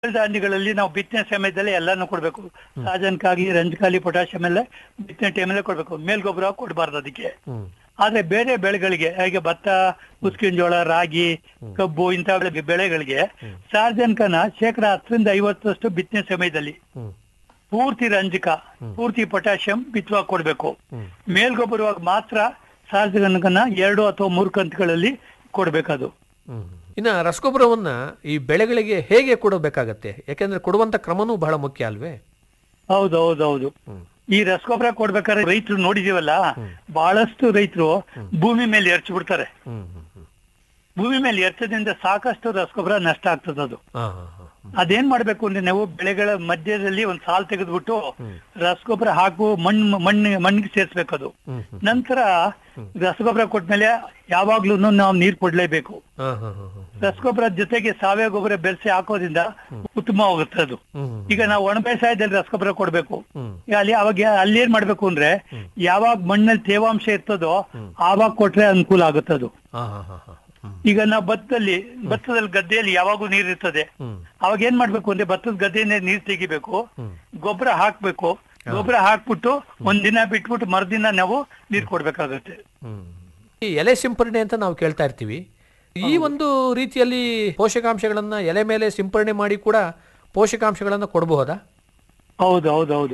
ಧಾನ್ಯಗಳಲ್ಲಿ ನಾವು ಬಿತ್ತನೆ ಸಮಯದಲ್ಲಿ ಎಲ್ಲಾನು ಕೊಡ್ಬೇಕು ಸಾಜನ್ಕಾಗಿ ರಂಜಕಾಲಿ ಪೊಟ್ಯಾಷಿಯಂ ಎಲ್ಲ ಬಿತ್ತನೆ ಟೈಮಲ್ಲೇ ಕೊಡ್ಬೇಕು ಮೇಲ್ಗೊಬ್ಬರ ಕೊಡಬಾರ್ದು ಅದಕ್ಕೆ ಹ್ಮ್ ಆದ್ರೆ ಬೇರೆ ಬೆಳೆಗಳಿಗೆ ಹಾಗೆ ಭತ್ತ ಮುಸ್ಕಿನ ಜೋಳ ರಾಗಿ ಕಬ್ಬು ಇಂತಹ ಬೆಳೆ- ಬೆಳೆಗಳಿಗೆ ಸಾರ್ವಜನಿಕನ ಶೇಕಡ ಹತ್ತರಿಂದ ಐವತ್ತರಷ್ಟು ಬಿತ್ತನೆ ಸಮಯದಲ್ಲಿ ಹ್ಮ್ ಪೂರ್ತಿ ರಂಜಕ ಪೂರ್ತಿ ಪೊಟ್ಯಾಷಿಯಂ ಬಿತ್ತುವಾಗ ಕೊಡ್ಬೇಕು ಹ್ಮ್. ಮೇಲ್ಗೊಬ್ಬರವಾಗಿ ಮಾತ್ರ ಸಾರ್ವಜನಿಕನ ಎರಡು ಅಥವಾ ಮೂರು ಕಂತುಗಳಲ್ಲಿ ಕೊಡ್ಬೇಕದು ಹ್ಮ್. ಇನ್ನ ರಸಗೊಬ್ಬರವನ್ನ ಈ ಬೆಳೆಗಳಿಗೆ ಹೇಗೆ ಕೊಡಬೇಕಾಗತ್ತೆ ಯಾಕೆಂದ್ರೆ ಕೊಡುವಂತ ಕ್ರಮನೂ ಬಹಳ ಮುಖ್ಯ ಅಲ್ವೇ ಹೌದು ಹೌದು ಹೌದು ಹ್ಮ್. ಈ ರಸಗೊಬ್ಬರ ಕೊಡ್ಬೇಕಾದ್ರೆ ರೈತರು ನೋಡಿದೀವಲ್ಲ ಬಹಳಷ್ಟು ರೈತರು ಭೂಮಿ ಮೇಲೆ ಎರಚಿ ಬಿಡ್ತಾರೆ ಹ್ಮ್ ಹ್ಮ್ ಹ್ಮ್ ಭೂಮಿ ಮೇಲೆ ಎರಚೋದ್ರಿಂದ ಸಾಕಷ್ಟು ರಸಗೊಬ್ಬರ ನಷ್ಟ ಆಗ್ತದೆ ಅದು ಹಾ ಹಾ ಹಾ ಹ್ಮ್. ಅದೇನ್ ಮಾಡ್ಬೇಕು ಅಂದ್ರೆ ನಾವು ಬೆಳೆಗಳ ಮಧ್ಯದಲ್ಲಿ ಒಂದ್ ಸಾಲ್ ತೆಗೆದ್ಬಿಟ್ಟು ರಸಗೊಬ್ಬರ ಹಾಕು ಮಣ್ಣು ಮಣ್ಣು ಮಣ್ಣಿಗೆ ಸೇರ್ಸ್ಬೇಕು ಅದು ಹ್ಮ್ ಹ್ಮ್ ನಂತರ ರಸಗೊಬ್ಬರ ಕೊಟ್ಮೇಲೆ ಯಾವಾಗ್ಲೂ ನಾವು ನೀರ್ ಕೊಡ್ಲೇಬೇಕು ಹಾ ಹಾ ಹಾ ಹಾ ರಸಗೊಬ್ಬರ ಜೊತೆಗೆ ಸಾವಯವ ಗೊಬ್ಬರ ಬೆರೆಸಿ ಹಾಕೋದ್ರಿಂದ ಉತ್ತಮವಾಗುತ್ತೆ ಅದು ಹ್ಮ್ ಹ್ಮ್ ಈಗ ನಾವು ಒಣ ಬೇಸಾಯದಲ್ಲಿ ರಸಗೊಬ್ಬರ ಕೊಡ್ಬೇಕು ಹ್ಮ್ ಈಗ ಅಲ್ಲಿ ಅವಾಗ ಅಲ್ಲಿ ಏನ್ ಮಾಡ್ಬೇಕು ಅಂದ್ರೆ ಯಾವಾಗ ಮಣ್ಣಲ್ಲಿ ತೇವಾಂಶ ಇರ್ತದೋ ಆವಾಗ ಕೊಟ್ರೆ ಅನುಕೂಲ ಆಗುತ್ತೆ ಅದು ಹಾ ಹಾ ಹಾ ಹಾ ಹ್ಮ್ ಈಗ ನಾವು ಭತ್ತದಲ್ಲಿ ಭತ್ತದಲ್ಲಿ ಗದ್ದೆಯಲ್ಲಿ ಯಾವಾಗೂ ನೀರ್ ಇರ್ತದೆ ಹ್ಮ್ ಅವಾಗ ಏನ್ ಮಾಡ್ಬೇಕು ಅಂದ್ರೆ ಭತ್ತದ ಗದ್ದೆಯಿಂದ ನೀರ್ ತೆಗಿಬೇಕು ಹ್ಮ್. ಗೊಬ್ಬರ ಹಾಕ್ಬೇಕು ಗೊಬ್ಬರ ಹಾಕ್ಬಿಟ್ಟು ಒಂದಿನ ಬಿಟ್ಬಿಟ್ಟು ಮರುದಿನ ನಾವು ನೀರ್ ಕೊಡ್ಬೇಕಾಗತ್ತೆ ಹ್ಮ್. ಈ ಎಲೆ ಸಿಂಪರಣೆ ಅಂತ ನಾವು ಕೇಳ್ತಾ ಇರ್ತೀವಿ ಈ ಒಂದು ರೀತಿಯಲ್ಲಿ ಪೋಷಕಾಂಶಗಳನ್ನ ಎಲೆ ಮೇಲೆ ಸಿಂಪರಣೆ ಮಾಡಿ ಕೂಡ ಪೋಷಕಾಂಶಗಳನ್ನ ಕೊಡಬಹುದಾ ಹೌದು ಹೌದು ಹೌದು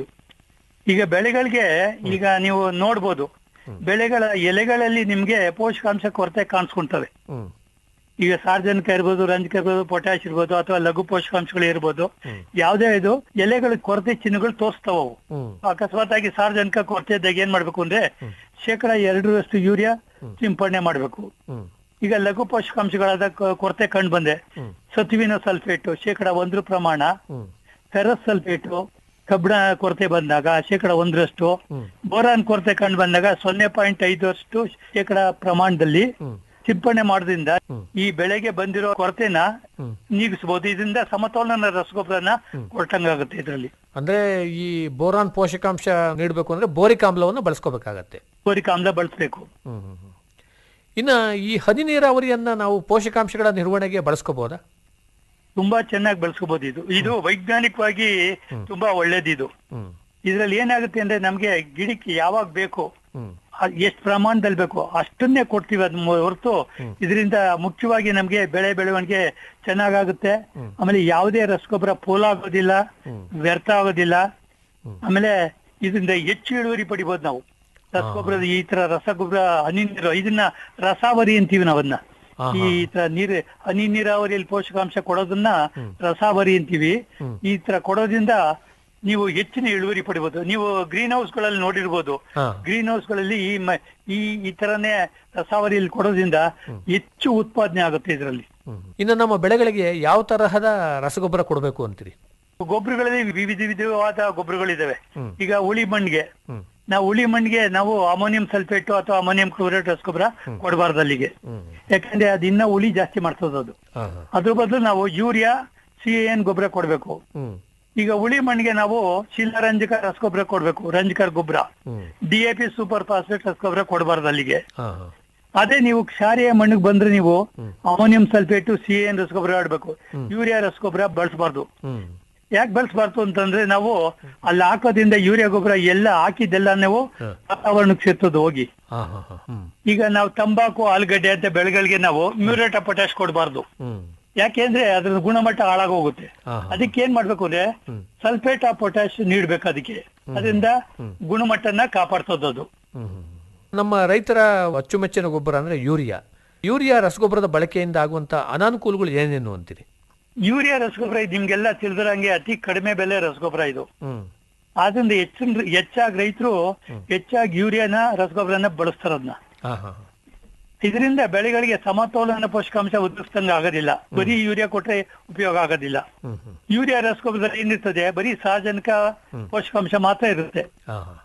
ಈಗ ಬೆಳೆಗಳಿಗೆ ಈಗ ನೀವು ನೋಡ್ಬೋದು ಬೆಳೆಗಳ ಎಲೆಗಳಲ್ಲಿ ನಿಮ್ಗೆ ಪೋಷಕಾಂಶ ಕೊರತೆ ಕಾಣಿಸ್ಕೊಂತವೆ ಹ್ಮ್ ಈಗ ಸಾರ್ವಜನಿಕ ಇರ್ಬೋದು ರಂಜಕ ಇರ್ಬೋದು ಪೊಟ್ಯಾಶ್ ಇರ್ಬೋದು ಅಥವಾ ಲಘು ಪೋಷಕಾಂಶಗಳು ಇರ್ಬೋದು ಯಾವುದೇ ಇದು ಎಲೆಗಳ ಕೊರತೆ ಚಿಹ್ನೆಗಳು ತೋರಿಸ್ತಾವ ಅವು ಹ್ಮ್ ಅಕಸ್ಮಾತ್ ಆಗಿ ಸಾರ್ವಜನಿಕ ಕೊರತೆ ಇದ್ದಾಗ ಏನ್ ಮಾಡ್ಬೇಕು ಅಂದ್ರೆ ಶೇಕಡ ಎರಡರಷ್ಟು ಯೂರಿಯಾ ಸಿಂಪಡಣೆ ಮಾಡ್ಬೇಕು ಹ್ಮ್ ಈಗ ಲಘು ಪೋಷಕಾಂಶಗಳಾದ ಕ- ಕೊರತೆ ಕಂಡು ಬಂದೆ ಹ್ಮ್. ಸತುವಿನ ಸಲ್ಫೇಟ್ ಶೇಕಡ ಒಂದ್ರ ಪ್ರಮಾಣ ಹ್ಮ್ ಫೆರಸ್ ಸಲ್ಫೇಟ್ ಕಬ್ಬಿಣ ಕೊರತೆ ಬಂದಾಗ ಶೇಕಡ ಒಂದರಷ್ಟು ಹ್ಮ್. ಬೋರಾನ್ ಕೊರತೆ ಕಂಡು ಬಂದಾಗ ಸೊನ್ನೆ ಪಾಯಿಂಟ್ ಐದರಷ್ಟು ಶೇಕಡ ಪ್ರಮಾಣದಲ್ಲಿ ಹ್ಮ್ ಸಿಂಪಡಣೆ ಮಾಡೋದ್ರಿಂದ ಹ್ಮ್. ಈ ಬೆಳೆಗೆ ಬಂದಿರೋ ಕೊರತೆನ ಹ್ಮ್. ನೀಗಿಸಬಹುದು ಇದರಿಂದ ಸಮತೋಲನ ರಸಗೊಬ್ಬರನ ಕೊಟ್ಟಂಗಾಗುತ್ತೆ ಇದರಲ್ಲಿ ಅಂದ್ರೆ ಈ ಬೋರಾನ್ ಪೋಷಕಾಂಶ ನೀಡಬೇಕು ಅಂದ್ರೆ ಬೋರಿಕ್ ಆಮ್ಲವನ್ನು ಬಳಸ್ಕೋಬೇಕಾಗತ್ತೆ ಬೋರಿಕ್ ಆಮ್ಲ ಬಳಸಬೇಕು ಹ್ಮ್ ಹ್ಮ್ ಹ್ಮ್. ಇನ್ನ ಈ ಹನಿ ನೀರಾವರಿಯನ್ನ ನಾವು ಪೋಷಕಾಂಶಗಳ ನಿರ್ವಹಣೆಗೆ ಬಳಸ್ಕೋಬಹುದಾ ತುಂಬಾ ಚೆನ್ನಾಗಿ ಬಳಸ್ಕೋಬಹುದು ಇದು ಇದು ವೈಜ್ಞಾನಿಕವಾಗಿ ತುಂಬಾ ಒಳ್ಳೇದಿದು ಹ್ಮ್ ಇದ್ರಲ್ಲಿ ಏನಾಗುತ್ತೆ ಅಂದ್ರೆ ನಮ್ಗೆ ಗಿಡಕ್ಕೆ ಯಾವಾಗ ಬೇಕು ಹ್ಮ್ ಎಷ್ಟು ಪ್ರಮಾಣದಲ್ಲಿ ಬೇಕು ಅಷ್ಟನ್ನೇ ಕೊಡ್ತೀವಿ ಅದ್ ಮೊ- ಹೊರತು ಇದರಿಂದ ಮುಖ್ಯವಾಗಿ ನಮ್ಗೆ ಬೆಳೆ ಬೆಳವಣಿಗೆ ಚೆನ್ನಾಗಾಗುತ್ತೆ ಆಮೇಲೆ ಯಾವುದೇ ರಸಗೊಬ್ಬರ ಪೋಲಾಗೋದಿಲ್ಲ ವ್ಯರ್ಥ ಆಗೋದಿಲ್ಲ ಆಮೇಲೆ ಇದರಿಂದ ಹೆಚ್ಚು ಇಳುವರಿ ಪಡಿಬಹುದು ನಾವು ರಸಗೊಬ್ಬರದ ಈ ತರ ರಸಗೊಬ್ಬರ ಹನಿ ನೀರು ಇದನ್ನ ರಸಾವರಿ ಅಂತೀವಿ ನಾವನ್ನ ಹಾ, ಈ ತರ ನೀರ್ ಹನಿ ನೀರಾವರಿಯಲ್ಲಿ ಪೋಷಕಾಂಶ ಕೊಡೋದನ್ನ ರಸಾವರಿ ಅಂತೀವಿ ಈ ತರ ಕೊಡೋದ್ರಿಂದ ನೀವು ಹೆಚ್ಚಿನ ಇಳುವರಿ ಪಡಿಬಹುದು ನೀವು ಗ್ರೀನ್ ಹೌಸ್ ಗಳಲ್ಲಿ ನೋಡಿರ್ಬೋದು ಹಾ ಗ್ರೀನ್ ಹೌಸ್ ಗಳಲ್ಲಿ ಈ ಮ- ಈ ಈ ತರನೇ ರಸಾವರಿಯಲ್ಲಿ ಕೊಡೋದ್ರಿಂದ ಹೆಚ್ಚು ಉತ್ಪಾದನೆ ಆಗುತ್ತೆ ಇದರಲ್ಲಿ ಹ್ಮ್. ಇನ್ನು ನಮ್ಮ ಬೆಳೆಗಳಿಗೆ ಯಾವ ತರಹದ ರಸಗೊಬ್ಬರ ಕೊಡಬೇಕು ಅಂತೀರಿ ಗೊಬ್ಬರಗಳಲ್ಲಿ ವಿವಿಧ ವಿಧವಾದ ಗೊಬ್ಬರಗಳಿದಾವೆ ಹ್ಮ್. ಈಗ ಉಳಿ ಮಣ್ಣಿಗೆ ಹ್ಮ್ ನಾವು ಉಳಿ ಮಣ್ಣಿಗೆ ನಾವು ಅಮೋನಿಯಂ ಸಲ್ಫೇಟ್ ಅಥವಾ ಅಮೋನಿಯಂ ಕ್ಲೋರೈಡ್ ರಸಗೊಬ್ಬರ ಕೊಡಬಾರ್ದು ಅಲ್ಲಿಗೆ ಹ್ಮ್ ಯಾಕಂದ್ರೆ ಅದು ಇನ್ನ ಉಳಿ ಜಾಸ್ತಿ ಮಾಡ್ತದ ಅದು ಹಾ ಹಾ ಅದ್ರ ಬದಲು ನಾವು ಯೂರಿಯಾ ಸಿ ಎನ್ ಗೊಬ್ಬರ ಕೊಡಬೇಕು ಹ್ಮ್ ಈಗ ಉಳಿ ಮಣ್ಣಿಗೆ ನಾವು ಶಿಲಾರಂಜಕ ರಸಗೊಬ್ಬರ ಕೊಡ್ಬೇಕು ರಂಜಕ ಗೊಬ್ಬರ ಹ್ಮ್ ಡಿಎಪಿ ಸೂಪರ್ ಫಾಸ್ಫೇಟ್ ರಸಗೊಬ್ಬರ ಕೊಡಬಾರ್ದು ಅಲ್ಲಿಗೆ ಹಾ ಹಾ ಅದೇ ನೀವು ಕ್ಷಾರಿಯ ಮಣ್ಣಿಗೆ ಬಂದ್ರೆ ನೀವು ಅಮೋನಿಯಂ ಸಲ್ಫೇಟ್ ಸಿ ಎನ್ ರಸಗೊಬ್ಬರ ಆಡ್ಬೇಕು ಯೂರಿಯಾ ರಸಗೊಬ್ಬರ ಬಳಸಬಾರ್ದು ಹ್ಮ್ ಯಾಕೆ ಬಳಸಬಾರ್ದು ಅಂತಂದ್ರೆ ನಾವು ಅಲ್ಲಿ ಹಾಕೋದ್ರಿಂದ ಯೂರಿಯಾ ಗೊಬ್ಬರ ಎಲ್ಲ ಹಾಕಿದ್ದೆಲ್ಲ ನಾವು ಹ. ವಾತಾವರಣಕ್ಕೆ ಸೇರ್ತದೆ ಹೋಗಿ ಹಾ ಹಾ ಹಾ ಹ್ಮ್ ಈಗ ನಾವು ತಂಬಾಕು ಆಲೂಗಡ್ಡೆ ಅಂತ ಬೆಳೆಗಳಿಗೆ ನಾವು ಮ್ಯೂರೇಟ್ ಆಫ್ ಪೊಟ್ಯಾಶ್ ಕೊಡಬಾರ್ದು ಹ್ಮ್ ಯಾಕೆಂದ್ರೆ ಅದ್ರ ಗುಣಮಟ್ಟ ಹಾಳಾಗೋಗುತ್ತೆ ಹಾ ಹಾ ಅದಕ್ಕೆ ಏನ್ ಮಾಡ್ಬೇಕು ಅಂದ್ರೆ ಸಲ್ಫೇಟ್ ಆಫ್ ಪೊಟ್ಯಾಶ್ ನೀಡ್ಬೇಕು ಅದಕ್ಕೆ ಅದರಿಂದ ಗುಣಮಟ್ಟನ ಕಾಪಾಡ್ತದೆ ಅದು ಹ್ಮ್ ಹ್ಮ್. ನಮ್ಮ ರೈತರ ಅಚ್ಚುಮೆಚ್ಚಿನ ಗೊಬ್ಬರ ಅಂದ್ರೆ ಯೂರಿಯಾ ಯೂರಿಯಾ ರಸಗೊಬ್ಬರದ ಬಳಕೆಯಿಂದ ಆಗುವಂತ ಅನಾನುಕೂಲಗಳು ಏನೇನು ಅಂತೀರಿ ಯೂರಿಯಾ ರಸಗೊಬ್ಬರ ಇದು ನಿಮ್ಗೆಲ್ಲ ತಿಳಿದಿರಂಗೆ ಅತಿ ಕಡಿಮೆ ಬೆಲೆ ರಸಗೊಬ್ಬರ ಇದು ಹ್ಮ್ ಆದ್ರಿಂದ ಹೆಚ್ಚಿನ ಹೆಚ್ಚಾಗಿ ರೈತರು ಹೆಚ್ಚಾಗಿ ಯೂರಿಯಾನ ರಸಗೊಬ್ಬರನ ಬಳಸ್ತಾರ ಅದನ್ನ ಹಾ ಹಾ ಹಾ. ಇದರಿಂದ ಬೆಳೆಗಳಿಗೆ ಸಮತೋಲನ ಪೋಷಕಾಂಶ ಒದಗಿಸ್ದಂಗ ಆಗೋದಿಲ್ಲ ಬರೀ ಯೂರಿಯಾ ಕೊಟ್ರೆ ಉಪಯೋಗ ಆಗೋದಿಲ್ಲ ಹ್ಮ್ ಹ್ಮ್ ಯೂರಿಯಾ ರಸಗೊಬ್ಬರದಲ್ಲಿ ಏನಿರ್ತದೆ ಬರೀ ಸಾರ್ವಜನಿಕ ಪೋಷಕಾಂಶ ಮಾತ್ರ ಇರುತ್ತೆ ಹಾ ಹಾ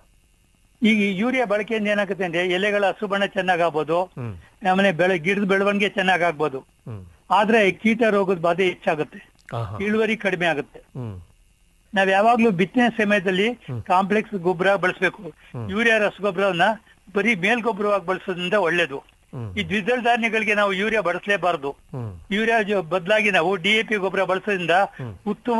ಈಗ ಈ ಯೂರಿಯಾ ಬಳಕೆಯಿಂದ ಏನಾಗುತ್ತೆ ಅಂದ್ರೆ ಎಲೆಗಳ ಹಸುಬಣ್ಣ ಚೆನ್ನಾಗಾಗ್ಬೋದು ಹ್ಮ್ ಆಮೇಲೆ ಬೆಳೆ ಗಿಡದ ಬೆಳವಣಿಗೆ ಚೆನ್ನಾಗಾಗ್ಬೋದು ಹ್ಮ್ ಆದ್ರೆ ಕೀಟ ರೋಗದ ಬಾಧೆ ಹೆಚ್ಚಾಗುತ್ತೆ ಹಾ ಹಾ ಇಳುವರಿ ಕಡಿಮೆ ಆಗುತ್ತೆ ಹ್ಮ್ ನಾವ್ ಯಾವಾಗ್ಲೂ ಬಿತ್ತನೆ ಸಮಯದಲ್ಲಿ ಕಾಂಪ್ಲೆಕ್ಸ್ ಗೊಬ್ಬರ ಬಳಸಬೇಕು ಯೂರಿಯಾ ರಸಗೊಬ್ಬರವನ್ನ ಬರೀ ಮೇಲ್ಗೊಬ್ಬರವಾಗಿ ಬಳಸೋದ್ರಿಂದ ಒಳ್ಳೇದು ಹ್ಮ್. ಈ ದ್ವಿದಳ ಧಾನ್ಯಗಳಿಗೆ ನಾವು ಯೂರಿಯಾ ಬಳಸಲೇಬಾರದು ಹ್ಮ್ ಯೂರಿಯಾ ಬದಲಾಗಿ ನಾವು ಡಿಎಪಿ ಗೊಬ್ಬರ ಬಳಸೋದ್ರಿಂದ ಉತ್ತಮ